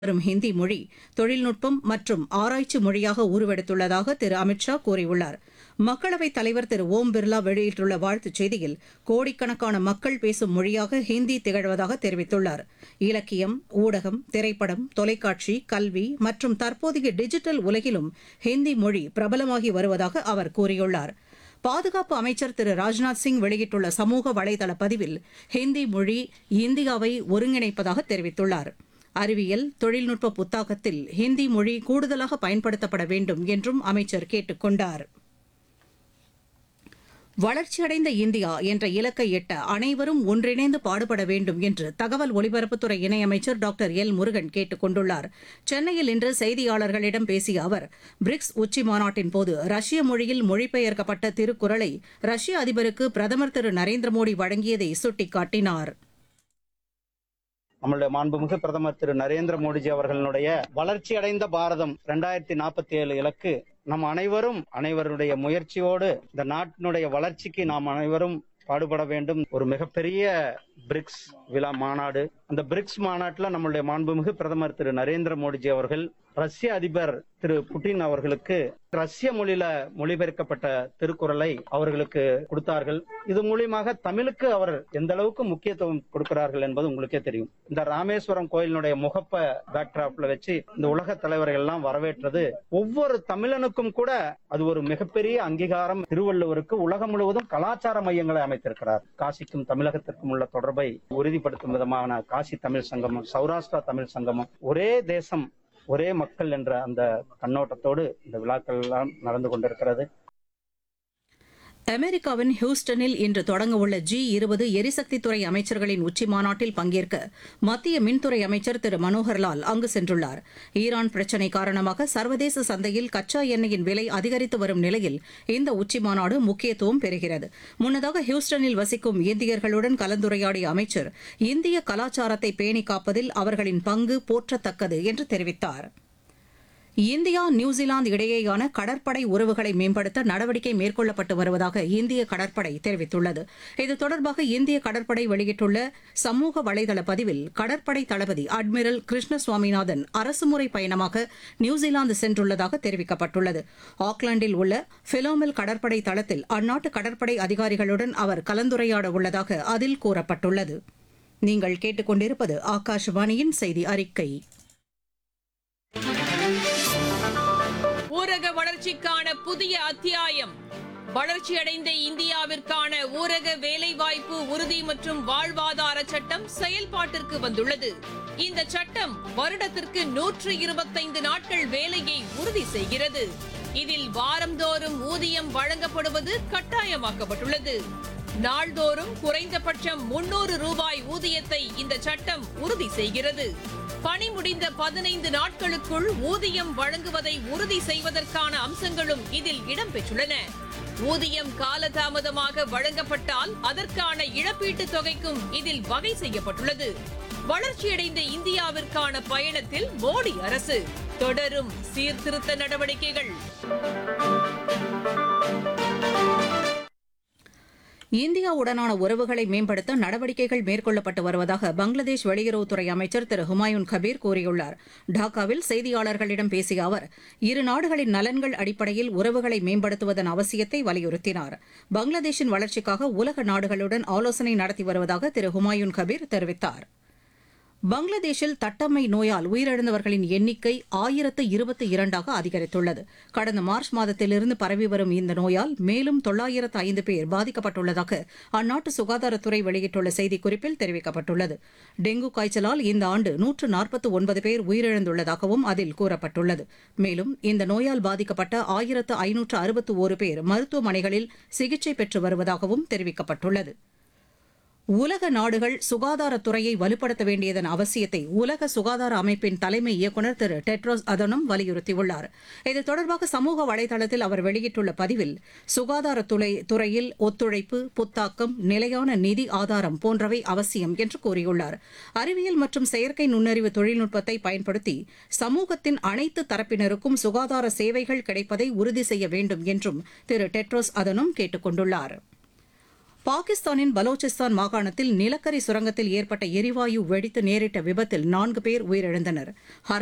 வரும் ஹிந்தி மொழி தொழில்நுட்பம் மற்றும் ஆராய்ச்சி மொழியாக உருவெடுத்துள்ளதாக திரு அமித் ஷா கூறியுள்ளார் மக்களவைத் தலைவர் திரு ஓம் பிர்லா வெளியிட்டுள்ள வாழ்த்துச் செய்தியில் கோடிக்கணக்கான மக்கள் பேசும் மொழியாக ஹிந்தி திகழ்வதாக தெரிவித்துள்ளார் இலக்கியம் ஊடகம் திரைப்படம் தொலைக்காட்சி கல்வி மற்றும் தற்போதைய டிஜிட்டல் உலகிலும் ஹிந்தி மொழி பிரபலமாகி வருவதாக அவர் கூறியுள்ளார் பாதுகாப்பு அமைச்சர் திரு ராஜ்நாத் சிங் வெளியிட்டுள்ள சமூக வலைதள பதிவில் ஹிந்தி மொழி இந்தியாவை ஒருங்கிணைப்பதாக தெரிவித்துள்ளார் அறிவியல் தொழில்நுட்ப புத்தாக்கத்தில் ஹிந்தி மொழி கூடுதலாக பயன்படுத்தப்பட வேண்டும் என்றும் அமைச்சர் கேட்டுக் கொண்டார் வளர்ச்சியடைந்த இந்தியா என்ற இலக்கை எட்ட அனைவரும் ஒன்றிணைந்து பாடுபட வேண்டும் என்று தகவல் ஒலிபரப்புத்துறை இணையமைச்சர் டாக்டர் எல் முருகன் கேட்டுக் கொண்டுள்ளார் சென்னையில் இன்று செய்தியாளர்களிடம் பேசிய அவர் பிரிக்ஸ் உச்சி மாநாட்டின் போது ரஷ்ய மொழியில் மொழிபெயர்க்கப்பட்ட திருக்குறளை ரஷ்ய அதிபருக்கு பிரதமர் திரு நரேந்திர மோடி வழங்கியதை சுட்டிக்காட்டினார் நம்மளுடைய மாண்புமிகு பிரதமர் திரு நரேந்திர மோடிஜி அவர்களுடைய வளர்ச்சி அடைந்த பாரதம் ரெண்டாயிரத்தி நாற்பத்தி ஏழு இலக்கு நம் அனைவரும் அனைவருடைய முயற்சியோடு இந்த நாட்டினுடைய வளர்ச்சிக்கு நாம் அனைவரும் பாடுபட வேண்டும் ஒரு மிகப்பெரிய பிரிக்ஸ் விழா மாநாடு அந்த பிரிக்ஸ் மாநாட்டில் நம்மளுடைய மாண்புமிகு பிரதமர் திரு நரேந்திர மோடிஜி அவர்கள் ரஷ்ய அதிபர் திரு புட்டின் அவர்களுக்கு ரஷ்ய மொழியில மொழிபெயர்க்கப்பட்ட திருக்குறளை அவர்களுக்கு கொடுத்தார்கள் இது மூலியமாக தமிழுக்கு அவர் எந்த அளவுக்கு முக்கியத்துவம் கொடுக்கிறார்கள் என்பது உங்களுக்கே தெரியும் இந்த ராமேஸ்வரம் கோயிலினுடைய முகப்ப பேக்டிராப்ல வச்சு இந்த உலக தலைவர்கள் எல்லாம் வரவேற்றது ஒவ்வொரு தமிழனுக்கும் கூட அது ஒரு மிகப்பெரிய அங்கீகாரம் திருவள்ளுவருக்கு உலகம் முழுவதும் கலாச்சார மையங்களை அமைத்திருக்கிறார் காசிக்கும் தமிழகத்திற்கும் உள்ள தொடர்பை உறுதிப்படுத்தும் விதமான காசி தமிழ் சங்கமம் சௌராஷ்டிரா தமிழ் சங்கமம் ஒரே தேசம் ஒரே மக்கள் என்ற அந்த கண்ணோட்டத்தோடு இந்த விழாக்கள் எல்லாம் நடந்து கொண்டிருக்கிறது அமெரிக்காவின் ஹியூஸ்டனில் இன்று தொடங்கவுள்ள ஜி இருபது எரிசக்தித்துறை அமைச்சர்களின் உச்சி மாநாட்டில் பங்கேற்க மத்திய மின்துறை அமைச்சர் திரு மனோகர்லால் அங்கு சென்றுள்ளார் ஈரான் பிரச்சினை காரணமாக சர்வதேச சந்தையில் கச்சா எண்ணெயின் விலை அதிகரித்து வரும் நிலையில் இந்த உச்சி மாநாடு முக்கியத்துவம் பெறுகிறது முன்னதாக ஹியூஸ்டனில் வசிக்கும் இந்தியர்களுடன் கலந்துரையாடிய அமைச்சர் இந்திய கலாச்சாரத்தை பேணி காப்பதில் அவர்களின் பங்கு போற்றத்தக்கது என்று தெரிவித்தார் இந்தியா நியூசிலாந்து இடையேயான கடற்படை உறவுகளை மேம்படுத்த நடவடிக்கை மேற்கொள்ளப்பட்டு வருவதாக இந்திய கடற்படை தெரிவித்துள்ளது இது தொடர்பாக இந்திய கடற்படை வெளியிட்டுள்ள சமூக வலைதள பதிவில் கடற்படை தளபதி அட்மிரல் கிருஷ்ண சுவாமிநாதன் அரசுமுறை பயணமாக நியூசிலாந்து சென்றுள்ளதாக தெரிவிக்கப்பட்டுள்ளது ஆக்லாந்தில் உள்ள பிலோமில் கடற்படை தளத்தில் அந்நாட்டு கடற்படை அதிகாரிகளுடன் அவர் கலந்துரையாட உள்ளதாக அதில் கூறப்பட்டுள்ளது நீங்கள் கேட்டுக்கொண்டிருப்பது ஆகாஷவாணியின் செய்தி அறிக்கை ஊரக வளர்ச்சிக்கான புதிய அத்தியாயம் வளர்ச்சியடைந்த இந்தியாவிற்கான ஊரக வேலைவாய்ப்பு உறுதி மற்றும் வாழ்வாதார சட்டம் செயல்பாட்டிற்கு வந்துள்ளது இந்த சட்டம் வருடத்திற்கு நூற்று இருபத்தைந்து நாட்கள் வேலையை உறுதி செய்கிறது இதில் வாரந்தோறும் ஊதியம் வழங்கப்படுவது கட்டாயமாக்கப்பட்டுள்ளது நாள்தோறும் குறைந்தபட்சம் முன்னூறு ரூபாய் ஊதியத்தை இந்த சட்டம் உறுதி செய்கிறது பணி முடிந்த பதினைந்து நாட்களுக்குள் ஊதியம் வழங்குவதை உறுதி செய்வதற்கான அம்சங்களும் இதில் இடம்பெற்றுள்ளன ஊதியம் காலதாமதமாக வழங்கப்பட்டால் அதற்கான இழப்பீட்டுத் தொகைக்கும் இதில் வகை செய்யப்பட்டுள்ளது வளர்ச்சியடைந்த இந்தியாவிற்கான பயணத்தில் மோடி அரசு தொடரும் சீர்திருத்த நடவடிக்கைகள் இந்தியாவுடனான உறவுகளை மேம்படுத்த நடவடிக்கைகள் மேற்கொள்ளப்பட்டு வருவதாக பங்களாதேஷ் வெளியுறவுத்துறை அமைச்சர் திரு ஹுமாயூன் கபீர் கூறியுள்ளார் டாக்காவில் செய்தியாளர்களிடம் பேசிய அவர் இரு நாடுகளின் நலன்கள் அடிப்படையில் உறவுகளை மேம்படுத்துவதன் அவசியத்தை வலியுறுத்தினார் பங்களாதேஷின் வளர்ச்சிக்காக உலக நாடுகளுடன் ஆலோசனை நடத்தி வருவதாக திரு ஹுமாயூன் கபீர் தெரிவித்தார் பங்களாதேஷில் தட்டம்மை நோயால் உயிரிழந்தவர்களின் எண்ணிக்கை ஆயிரத்து இருபத்தி இரண்டாக அதிகரித்துள்ளது கடந்த மார்ச் மாதத்திலிருந்து பரவி வரும் இந்த நோயால் மேலும் தொள்ளாயிரத்து ஐந்து பேர் பாதிக்கப்பட்டுள்ளதாக அந்நாட்டு சுகாதாரத்துறை வெளியிட்டுள்ள செய்திக்குறிப்பில் தெரிவிக்கப்பட்டுள்ளது டெங்கு காய்ச்சலால் இந்த ஆண்டு நூற்று நாற்பத்தி ஒன்பது பேர் உயிரிழந்துள்ளதாகவும் அதில் கூறப்பட்டுள்ளது மேலும் இந்த நோயால் பாதிக்கப்பட்ட ஆயிரத்து ஐநூற்று அறுபத்து ஒரு பேர் மருத்துவமனைகளில் சிகிச்சை பெற்று வருவதாகவும் தெரிவிக்கப்பட்டுள்ளது உலக நாடுகள் சுகாதாரத்துறையை வலுப்படுத்த வேண்டியதன் அவசியத்தை உலக சுகாதார அமைப்பின் தலைமை இயக்குநர் திரு டெட்ரோஸ் அதனும் வலியுறுத்தியுள்ளார் இது தொடர்பாக சமூக வலைதளத்தில் அவர் வெளியிட்டுள்ள பதிவில் சுகாதாரத்துறை துறையில் ஒத்துழைப்பு புத்தாக்கம் நிலையான நிதி ஆதாரம் போன்றவை அவசியம் என்று கூறியுள்ளார் அறிவியல் மற்றும் செயற்கை நுண்ணறிவு தொழில்நுட்பத்தை பயன்படுத்தி சமூகத்தின் அனைத்து தரப்பினருக்கும் சுகாதார சேவைகள் கிடைப்பதை உறுதி செய்ய வேண்டும் என்றும் திரு டெட்ரோஸ் அதனும் கேட்டுக் கொண்டுள்ளார் பாகிஸ்தானின் பலோச்சிஸ்தான் மாகாணத்தில் நிலக்கரி சுரங்கத்தில் ஏற்பட்ட எரிவாயு வெடித்து நேரிட்ட விபத்தில் நான்கு பேர் உயிரிழந்தனர்